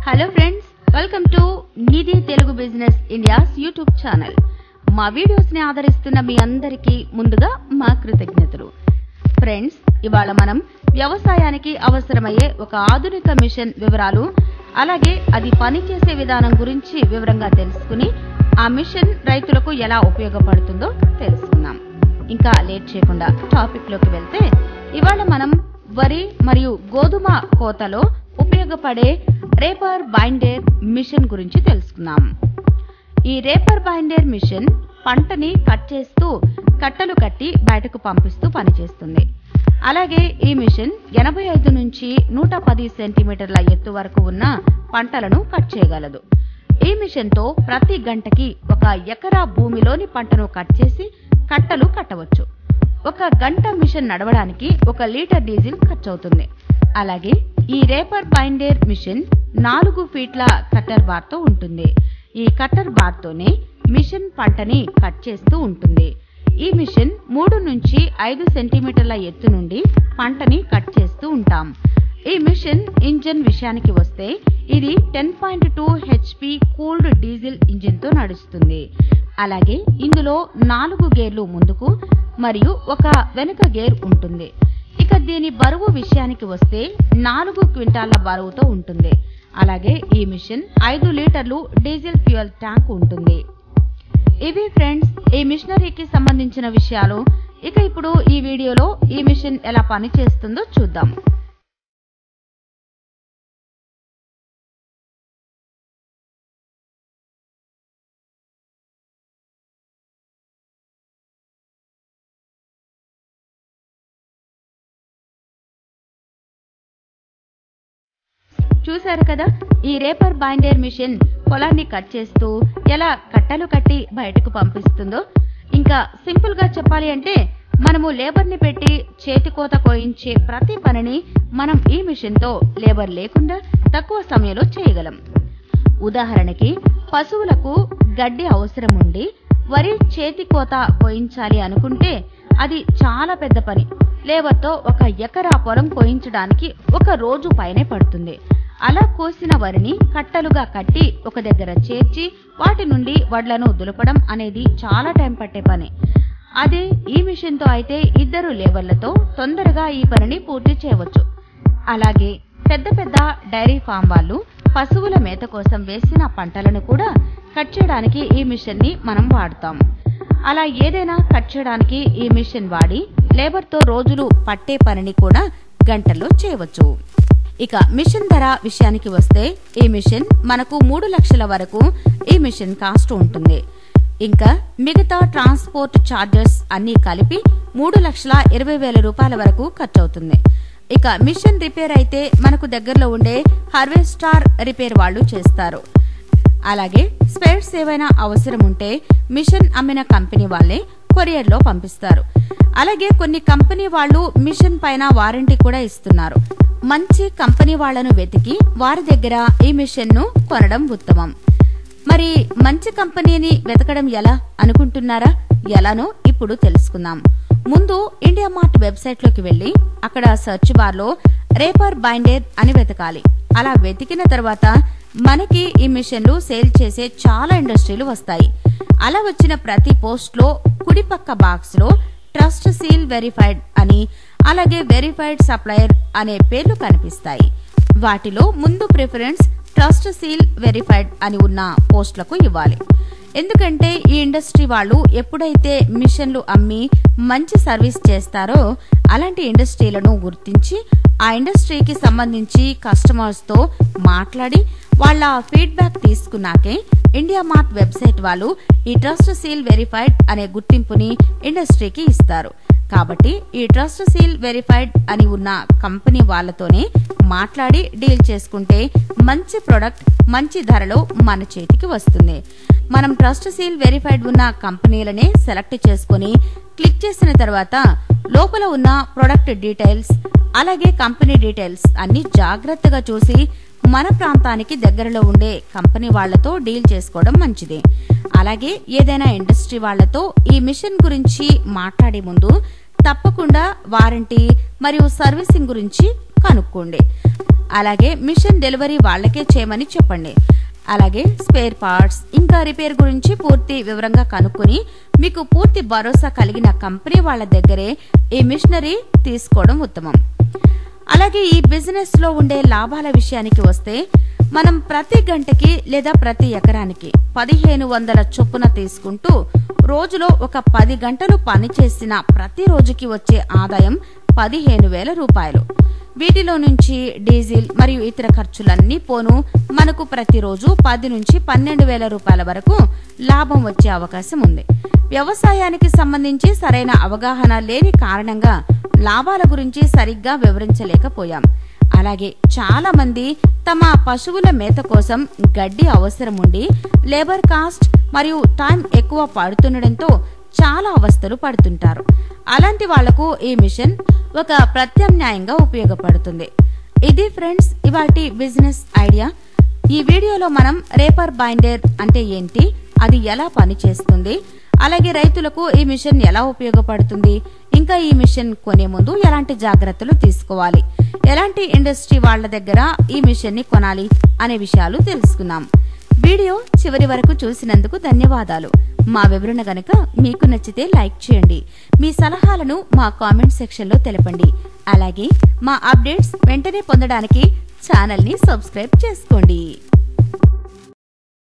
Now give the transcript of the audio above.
hello friends welcome to Nidhi Telugu business India's YouTube channel మా videos ని ఆదరిస్తున్న మీ అందరికీ ముందుగా మా కృతజ్ఞతలు ఫ్రెండ్స్ ఇవాళ మనం వ్యవసాయానికి అవసరమయ్యే ఒక ఆధునిక మిషన్ వివరాలు అలాగే అది పనిచేసే విధానం గురించి వివరంగా తెలుసుకుని ఆ మిషన్ రైతులకు ఎలా ఉపయోగపడుతుందో తెలుసుకుందాం ఇంకా లేట్ చేయకుండా టాపిక్ లోకి వెళ్తే ఇవాళ మనం వరి మరియు గోధుమ కోతలో ఉపయోగపడే రేపర్ బైండర్ మిషన్ గురించి తెలుసుకుందాం ఈ రేపర్ బైండర్ మిషన్ పంటని కట్ చేస్తూ కట్టలు కట్టి బయటకు పంపిస్తూ పనిచేస్తుంది అలాగే ఈ మిషన్ ఎనభై ఐదు నుంచి నూట పది సెంటీమీటర్ల ఎత్తు వరకు ఉన్న పంటలను కట్ చేయగలదు ఈ మిషన్ తో ప్రతి గంటకి ఒక ఎకరా భూమిలోని పంటను కట్ చేసి కట్టలు కట్టవచ్చు ఒక గంట మిషన్ నడవడానికి ఒక లీటర్ డీజిల్ ఖర్చవుతుంది అలాగే ఈ రేపర్ బైండర్ మిషన్ నాలుగు ఫీట్ల కట్టర్ బార్తో ఉంటుంది ఈ కట్టర్ బార్తోనే మిషన్ పంటని కట్ చేస్తూ ఉంటుంది ఈ మిషన్ మూడు నుంచి ఐదు సెంటీమీటర్ల ఎత్తు నుండి పంటని కట్ చేస్తూ ఉంటాం ఈ మిషన్ ఇంజన్ విషయానికి వస్తే ఇది ten point two HP cooled diesel engine తో నడుస్తుంది అలాగే ఇందులో నాలుగు గేర్లు ముందుకు మరియు ఒక వెనుక గేర్ ఉంటుంది ఇక దీని బరువు విషయానికి వస్తే నాలుగు క్వింటాల బరువుతో ఉంటుంది అలాగే ఈ మిషన్ ఐదు లీటర్లు డీజిల్ ఫ్యూయల్ ట్యాంక్ ఉంటుంది ఇవి ఫ్రెండ్స్ ఈ మిషనరీకి సంబంధించిన విషయాలు ఇక ఇప్పుడు ఈ వీడియోలో ఈ మిషన్ ఎలా పనిచేస్తుందో చూద్దాం చూశారు కదా ఈ రేపర్ బైండర్ మిషన్ పొలాన్ని కట్ చేస్తూ ఎలా కట్టలు కట్టి బయటకు పంపిస్తుందో ఇంకా సింపుల్ గా చెప్పాలి అంటే మనము లేబర్ ని పెట్టి చేతి కోత కోయించే ప్రతి పనిని మనం ఈ మిషన్ తో లేబర్ లేకుండా తక్కువ సమయంలో చేయగలం ఉదాహరణకి పశువులకు గడ్డి అవసరం ఉండి వరి చేతి కోత కోయించాలి అనుకుంటే అది చాలా పెద్ద పని లేబర్తో ఒక ఎకరా పొలం కోయించడానికి ఒక రోజు పైనే పడుతుంది అలా కోసిన వరిని కట్టలుగా కట్టి ఒక దగ్గర చేర్చి వాటి నుండి వడ్లను దులపడం అనేది చాలా టైం పట్టే పని అదే ఈ మిషన్ తో అయితే ఇద్దరు లేబర్లతో తొందరగా ఈ పనిని పూర్తి చేయవచ్చు అలాగే పెద్ద పెద్ద డైరీ ఫామ్ వాళ్ళు పశువుల మేత కోసం వేసిన పంటలను కూడా కట్ చేయడానికి ఈ మిషన్ ని మనం వాడతాం అలా ఏదైనా కట్ చేయడానికి ఈ మిషన్ వాడి లేబర్తో రోజులు పట్టే పనిని కూడా గంటల్లో చేయవచ్చు ఇక మిషన్ ధర విషయానికి వస్తే ఈ మిషన్ మనకు మూడు లక్షల వరకు ఈ మిషన్ కాస్ట్ ఉంటుంది ఇంకా మిగతా ట్రాన్స్పోర్ట్ ఛార్జెస్ అన్నీ కలిపి మూడు లక్షల ఇరవై వేల రూపాయల వరకు ఖర్చవుతుంది ఇక మిషన్ రిపేర్ అయితే మనకు దగ్గరలో ఉండే హార్వెస్టార్ రిపేర్ వాళ్ళు చేస్తారు అలాగే స్పేర్స్ ఏవైనా అవసరం ఉంటే మిషన్ అమ్మిన కంపెనీ వాళ్ళే కొరియర్ లో పంపిస్తారు అలాగే కొన్ని కంపెనీ వాళ్ళు మిషన్ పైన వారంటీ కూడా ఇస్తున్నారు మంచి కంపెనీ వాళ్లను వెతికి వారి దగ్గర ఈ మిషన్ ను కొనడం ఉత్తమం మరి మంచి కంపెనీని వెతకడం ఎలా అనుకుంటున్నారా ఎలానో ఇప్పుడు తెలుసుకుందాం ముందు ఇండియా మార్ట్ వెబ్సైట్ లోకి వెళ్లి అక్కడ సెర్చ్ బార్ లో రేపర్ బైండర్ అని వెతకాలి అలా వెతికిన తర్వాత మనకి ఈ మిషన్లు సేల్ చేసే చాలా ఇండస్ట్రీలు వస్తాయి అలా వచ్చిన ప్రతి పోస్ట్ లో కుడిపక్క బాక్స్ లో ట్రస్ట్ సీల్ వెరిఫైడ్ అని అలాగే వెరిఫైడ్ సప్లయర్ అనే పేర్లు కనిపిస్తాయి వాటిలో ముందు ప్రిఫరెన్స్ ట్రస్ట్ సీల్ వెరిఫైడ్ అని ఉన్న పోస్టులకు ఇవ్వాలి ఎందుకంటే ఈ ఇండస్ట్రీ వాళ్ళు ఎప్పుడైతే మిషన్లు అమ్మి మంచి సర్వీస్ చేస్తారో అలాంటి ఇండస్ట్రీలను గుర్తించి ఆ ఇండస్ట్రీకి సంబంధించి కస్టమర్స్ తో మాట్లాడి వాళ్ళ ఫీడ్బ్యాక్ తీసుకున్నాకే ఇండియా మార్ట్ వెబ్సైట్ వాళ్ళు ఈ ట్రస్ట్ సీల్ వెరిఫైడ్ అనే గుర్తింపుని ఇండస్ట్రీకి ఇస్తారు కాబట్టి ఈ ట్రస్ట్ సీల్ వెరిఫైడ్ అని ఉన్న కంపెనీ వాళ్ళతోనే మాట్లాడి డీల్ చేసుకుంటే మంచి ప్రొడక్ట్ మంచి ధరలో మన చేతికి వస్తుంది మనం ట్రస్ట్ సీల్ వెరిఫైడ్ ఉన్న కంపెనీలనే సెలెక్ట్ చేసుకుని క్లిక్ చేసిన తర్వాత లోపల ఉన్న ప్రొడక్ట్ డీటెయిల్స్ అలాగే కంపెనీ డీటెయిల్స్ అన్ని జాగ్రత్తగా చూసి మన ప్రాంతానికి దగ్గరలో ఉండే కంపెనీ వాళ్లతో డీల్ చేసుకోవడం మంచిది అలాగే ఏదైనా ఇండస్ట్రీ వాళ్లతో ఈ మిషన్ గురించి మాట్లాడే ముందు తప్పకుండా వారంటీ మరియు సర్వీసింగ్ గురించి కనుక్కోండి అలాగే మిషన్ డెలివరీ వాళ్ళకే చేయమని చెప్పండి అలాగే స్పేర్ పార్ట్స్ ఇంకా రిపేర్ గురించి పూర్తి వివరంగా కనుక్కొని మీకు పూర్తి భరోసా కలిగిన కంపెనీ వాళ్ళ దగ్గరే ఈ మిషనరీ తీసుకోవడం ఉత్తమం అలాగే ఈ బిజినెస్ లో ఉండే లాభాల విషయానికి వస్తే మనం ప్రతి గంటకి లేదా ప్రతి ఎకరానికి పదిహేను వందల చొప్పున తీసుకుంటూ రోజులో ఒక పది గంటలు పనిచేసిన ప్రతి రోజుకి వచ్చే ఆదాయం పదిహేను వేల రూపాయలు వీటిలో నుంచి డీజిల్ మరియు ఇతర ఖర్చులన్నీ పోను మనకు ప్రతిరోజు పది నుంచి పన్నెండు వేల రూపాయల వరకు లాభం వచ్చే అవకాశం ఉంది వ్యవసాయానికి సంబంధించి సరైన అవగాహన లేని కారణంగా లాభాల గురించి సరిగ్గా వివరించలేకపోయాం అలాగే చాలా మంది తమ పశువుల మేత కోసం గడ్డి అవసరం ఉండి లేబర్ కాస్ట్ మరియు టైం ఎక్కువ పడుతుండటంతో చాలా అవస్థలు పడుతుంటారు అలాంటి వాళ్లకు ఈ మిషన్ ఒక ప్రత్యామ్నాయంగా ఉపయోగపడుతుంది ఇది ఫ్రెండ్స్ ఇవాటి బిజినెస్ ఐడియా ఈ వీడియోలో మనం రేపర్ బైండర్ అంటే ఏంటి అది ఎలా పనిచేస్తుంది అలాగే రైతులకు ఈ మిషన్ ఎలా ఉపయోగపడుతుంది ఇంకా ఈ మిషన్ కొనే ముందు ఎలాంటి జాగ్రత్తలు తీసుకోవాలి ఎలాంటి ఇండస్ట్రీ వాళ్ళ దగ్గర ఈ మిషన్ ని కొనాలి అనే విషయాలు తెలుసుకున్నాం వీడియో చివరి వరకు చూసినందుకు ధన్యవాదాలు మా వివరణ గనక మీకు నచ్చితే లైక్ చేయండి మీ సలహాలను మా కామెంట్ సెక్షన్ లో తెలపండి అలాగే మా అప్డేట్స్ వెంటనే పొందడానికి ఛానల్ ని సబ్స్క్రైబ్ చేసుకోండి